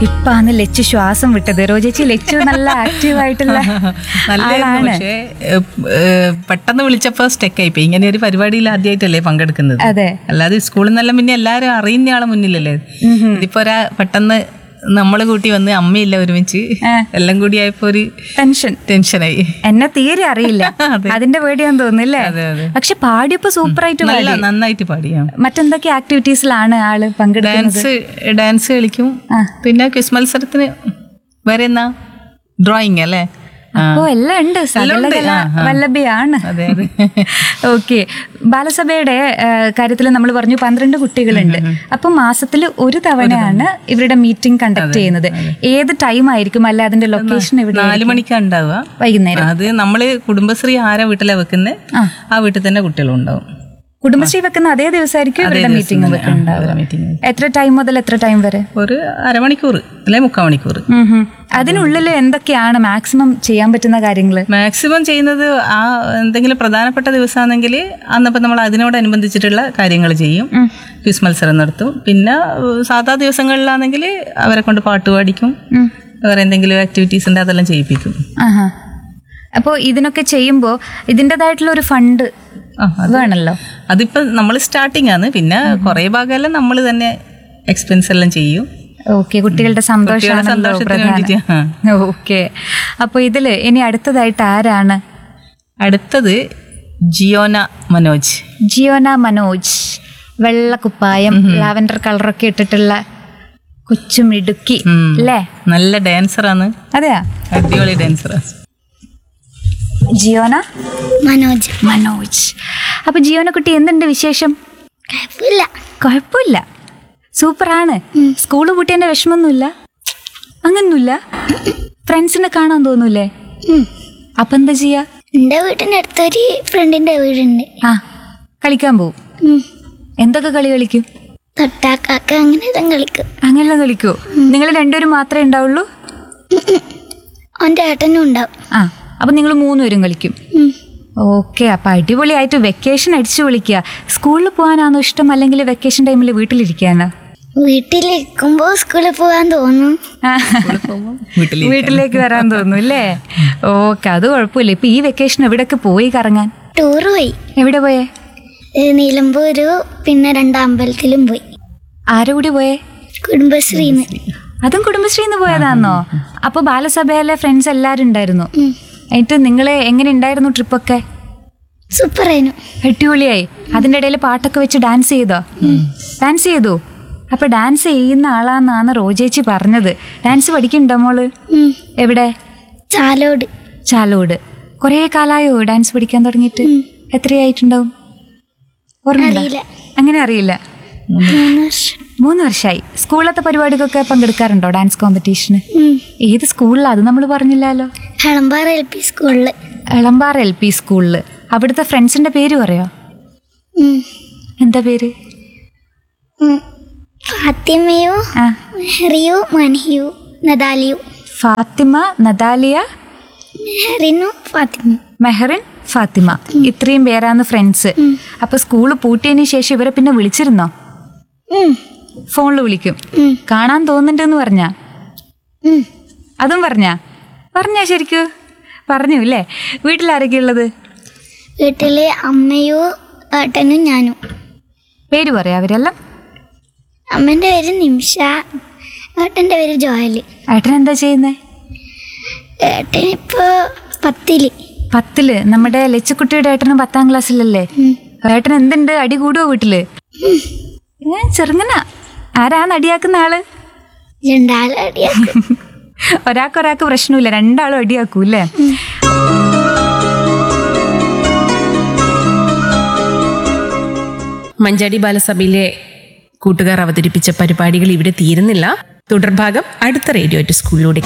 ഇപ്പാണ് ലച്ചു ശ്വാസം വിട്ടത് റോജേച്ചി ലച്ചു നല്ല ആക്റ്റീവ് ആയിട്ടുള്ള നല്ലതായിരുന്നു ആളാണ് പക്ഷേ ഏഹ്, ഏഹ്, പെട്ടെന്ന് വിളിച്ചപ്പോ സ്റ്റെക്ക് ആയിപ്പോയി ഇങ്ങനെ ഒരു പരിപാടിയിൽ ആദ്യമായിട്ടല്ലേ പങ്കെടുക്കുന്നത് അതെ അല്ലാതെ സ്കൂളിൽ നിന്നെല്ലാം പിന്നെ എല്ലാരും അറിയുന്ന ആളെ മുന്നിലല്ലേ ഇതിപ്പോ ഒരാ പെട്ടെന്ന് നമ്മള് കൂട്ടി വന്ന് അമ്മയില്ല ഒരുമിച്ച് ആ. എല്ലാം കൂടി ആയപ്പോ ഒരു ടെൻഷൻ ടെൻഷനായി എന്നെ തീരെ അറിയില്ല അതെ. അതിന്റെ പേടിയാന്ന് തോന്നുന്നില്ലേ അതെ, അതെ. പക്ഷെ പാടിയപ്പോ സൂപ്പർ ആയിട്ട് നല്ല പാടി നന്നായിട്ട് പാടിയാ മറ്റെന്തൊക്കെ ആക്ടിവിറ്റീസിലാണ് ആള് പങ്കെടുക്കുന്നത് ഡാൻസ് ഡാൻസ് കളിക്കും ആ. പിന്നെ ക്വിസ് മത്സരത്തിന് വേറെ എന്നാ ഡ്രോയിങ് അല്ലേ ആ. അപ്പോ എല്ലാം ഉണ്ട് എല്ലാം ഉണ്ട്. സകലകല ആ, ആ. വല്ലഭയാണ് അതെ അതെ ഓക്കെ ബാലസഭയുടെ കാര്യത്തിൽ നമ്മൾ പറഞ്ഞു പന്ത്രണ്ട് കുട്ടികളുണ്ട് അപ്പൊ മാസത്തിൽ ഒരു തവണയാണ് ഇവരുടെ മീറ്റിംഗ് കണ്ടക്ട് ചെയ്യുന്നത് ഏത് ടൈം ആയിരിക്കും അല്ല അതിന്റെ ലൊക്കേഷൻ എവിടെ നാല് മണിക്കാണ് ഉണ്ടാവുക വൈകുന്നേരം അത് നമ്മള് കുടുംബശ്രീ ആരാ വീട്ടിലാ വെക്കുന്നത് ആ വീട്ടിൽ തന്നെ കുട്ടികളും ഉണ്ടാവും കുടുംബശ്രീ വെക്കുന്ന അതേ ദിവസമായിരിക്കും ഇവരുടെ ദിവസം മീറ്റിംഗ് തന്നെ. ആ, വെക്കുന്നുണ്ടാവുക അവരുടെ meeting. എത്ര ടൈം മുതൽ എത്ര ടൈം വരെ ഒരു അരമണിക്കൂർ അല്ലെ മുക്കാൽ മണിക്കൂർ ഉം ഹും. അതിനുള്ളിൽ എന്തൊക്കെയാണ് മാക്സിമം ചെയ്യാൻ പറ്റുന്ന കാര്യങ്ങള് മാക്സിമം ചെയ്യുന്നത് ആ എന്തെങ്കിലും പ്രധാനപ്പെട്ട ദിവസമാണെങ്കിൽ അന്നപ്പോൾ നമ്മൾ അതിനോടനുബന്ധിച്ചിട്ടുള്ള കാര്യങ്ങൾ ചെയ്യും ക്വിസ് മത്സരം നടത്തും പിന്നെ ഏഹ്, സാധാ ദിവസങ്ങളിലാണെങ്കിൽ അവരെ കൊണ്ട് പാട്ട് പാടിക്കും ഉം. വേറെ എന്തെങ്കിലും ആക്ടിവിറ്റീസ് ഉണ്ട് അതെല്ലാം ചെയ്യിപ്പിക്കും ആഹാ അപ്പോൾ ഇതിനൊക്കെ ചെയ്യുമ്പോൾ ഇതിൻ്റെതായിട്ടുള്ള ഒരു ഫണ്ട് ആ, വേണമല്ലോ അതിപ്പോ നമ്മൾ സ്റ്റാർട്ടിംഗ് ആണ് പിന്നെ കുറേ ഭാഗമെല്ലാം നമ്മൾ തന്നെ എക്സ്പെൻസ് എല്ലാം ചെയ്യും ഓക്കെ കുട്ടികളുടെ കുട്ടികളുടെ സന്തോഷമാണല്ലോ സന്തോഷത്തിന് വേണ്ടിയിട്ട് ആ. പ്രധാനം ഓക്കെ അപ്പോൾ ഇതില് ഇനി അടുത്തതായിട്ട് ആരാണ് അടുത്തത് ജിയോന മനോജ് ജിയോന മനോജ് വെള്ള കുപ്പായം ലാവൻഡർ കളറൊക്കെ ഇട്ടിട്ടുള്ള കൊച്ചുമിടുക്കി ഉം. അല്ലേ നല്ല ഡാൻസറാണ് അതെയാ അടിപൊളി ഡാൻസറാണ് ജിയോന മനോജ് മനോജ് അപ്പൊ ജിയോന കുട്ടി എന്തുണ്ട് വിശേഷം കുഴപ്പമില്ല കുഴപ്പമില്ല സൂപ്പറാണ് സ്കൂള് പൂട്ടിയതിന്റെ വിഷമൊന്നുമില്ല അങ്ങനൊന്നുമില്ല ഫ്രണ്ട്സിനെ കാണാൻ തോന്നൂലേ ഉം. അപ്പൊ എന്താ ചെയ്യാ എൻ്റെ വീടിൻ്റെ അടുത്തൊരു ഫ്രണ്ടിൻ്റെ വീടുണ്ട് ആ കളിക്കാൻ പോവും ഉം. എന്തൊക്കെ കളി കളിക്കും തൊട്ടാക്കാക്ക അങ്ങനെ എല്ലാം കളിക്കും അങ്ങനെ കളിക്കോ നിങ്ങൾ രണ്ടുപേരും മാത്രമേ ഉണ്ടാവുള്ളൂ അവൻ്റെ ഏട്ടനും ഉണ്ടാവും ആ അപ്പൊ നിങ്ങൾ മൂന്നുപേരും കളിക്കും ഉം. ഓക്കെ അപ്പൊ അടിപൊളിയായിട്ട് വെക്കേഷൻ അടിച്ചു വിളിക്കുക സ്കൂളിൽ പോകാനാണോ ഇഷ്ടം അല്ലെങ്കിൽ വെക്കേഷൻ ടൈമിൽ വീട്ടിലിരിക്കാനോ വീട്ടിലിരിക്കുമ്പോൾ സ്കൂളിൽ പോകാൻ തോന്നും ആ. വീട്ടിൽ വീട്ടിലേക്ക് വരാൻ തോന്നുന്നു അല്ലേ ഓക്കെ അത് കുഴപ്പമില്ല ഇപ്പൊ ഈ വെക്കേഷൻ എവിടെയൊക്കെ പോയി കറങ്ങാൻ ടൂർ പോയി എവിടെ പോയേ ഏ, നിലമ്പൂര് പിന്നെ രണ്ട് അമ്പലത്തിലും പോയി ആരെ കൂടി പോയേ കുടുംബശ്രീന്ന് അതും കുടുംബശ്രീന്ന് പോയതാന്നോ അപ്പൊ ബാലസഭയിലെ ഫ്രണ്ട്സ് എല്ലാരും ഉണ്ടായിരുന്നു ഉം. എന്നിട്ട് നിങ്ങളെ എങ്ങനെ ഉണ്ടായിരുന്നു ട്രിപ്പൊക്കെ സൂപ്പറായിരുന്നു അടിപൊളിയായി അതിന്റെ ഇടയിൽ പാട്ടൊക്കെ വെച്ച് ഡാൻസ് ചെയ്തോ ഡാൻസ് ചെയ്തു അപ്പൊ ഡാൻസ് ചെയ്യുന്ന ആളാന്നാണ് റോജേച്ചി പറഞ്ഞത് ഡാൻസ് പഠിക്കണ്ടോ മോള് ഉം. എവിടെ ചാലോട് ചാലോട് കുറേ കാലായോ ഡാൻസ് പഠിക്കാൻ തുടങ്ങിയിട്ട് എത്രയായിട്ടുണ്ടാവും ഓർമ്മയുണ്ടോ? അറിയില്ല. അങ്ങനെ അറിയില്ല മൂന്ന് വർഷം മൂന്ന് വർഷമായി സ്കൂളത്തെ പരിപാടിക്കൊക്കെ പങ്കെടുക്കാറുണ്ടോ ഡാൻസ് കോമ്പറ്റീഷന് ഉം. ഏത് സ്കൂളിലാണ് അത് നമ്മൾ പറഞ്ഞില്ലല്ലോ എളമ്പാറ എൽ പി സ്കൂളിൽ എളമ്പാറ എൽ പി സ്കൂളിൽ അവിടുത്തെ ഫ്രണ്ട്സിന്റെ പേര് പറയോ എന്താ പേര് ഫാത്തിമയോ ആ മെഹറിയോ മൻഹിയോ നദാലിയോ ഫാത്തിമ നദാലിയ മെഹറിനു ഫാത്തിമ മെഹറിൻ ഫാത്തിമ ഇത്രയും പേരാണ് ഫ്രണ്ട്സ് അപ്പൊ സ്കൂള് പൂട്ടിയതിന് ശേഷം ഇവരെ പിന്നെ വിളിച്ചിരുന്നോ ഉം. ഫോണിൽ വിളിക്കും ഉം. കാണാൻ തോന്നുന്നുണ്ടെന്ന് പറഞ്ഞാ ഉം. അതും പറഞ്ഞാ പറഞ്ഞാ ശരിക്കും പറഞ്ഞു അല്ലേ വീട്ടിലാരൊക്കെ ഉള്ളത് വീട്ടിലെ അമ്മയോ ഏട്ടനും ഞാനും പേര് പറയാ അവരെല്ലാം അമ്മേൻ്റെ പേര് നിമിഷ ഏട്ടൻ്റെ പേര് ജോയല് ഏട്ടൻ എന്താ ചെയ്യുന്നേ ഏട്ടൻ ഇപ്പോൾ പത്തില് പത്തില് നമ്മുടെ ലച്ചുക്കുട്ടിയുടെ ഏട്ടനും പത്താം ക്ലാസ്സിലല്ലേ ഉം. ഏട്ടൻ എന്തുണ്ട് അടി കൂടുവോ വീട്ടില് ഏ ചെറുങ്ങന ആരാണ് അടിയാക്കുന്ന ആള് രണ്ടാളും അടിയാക്കും ഒരാൾക്ക് ഒരാൾക്ക് പ്രശ്നമില്ല രണ്ടാളും അടിയാക്കൂ അല്ലേ മഞ്ചാടി ബാലസഭയിലെ കൂട്ടുകാർ അവതരിപ്പിച്ച പരിപാടികൾ ഇവിടെ തീരുന്നില്ല തുടർഭാഗം അടുത്ത റേഡിയോ സ്കൂളിലൂടെ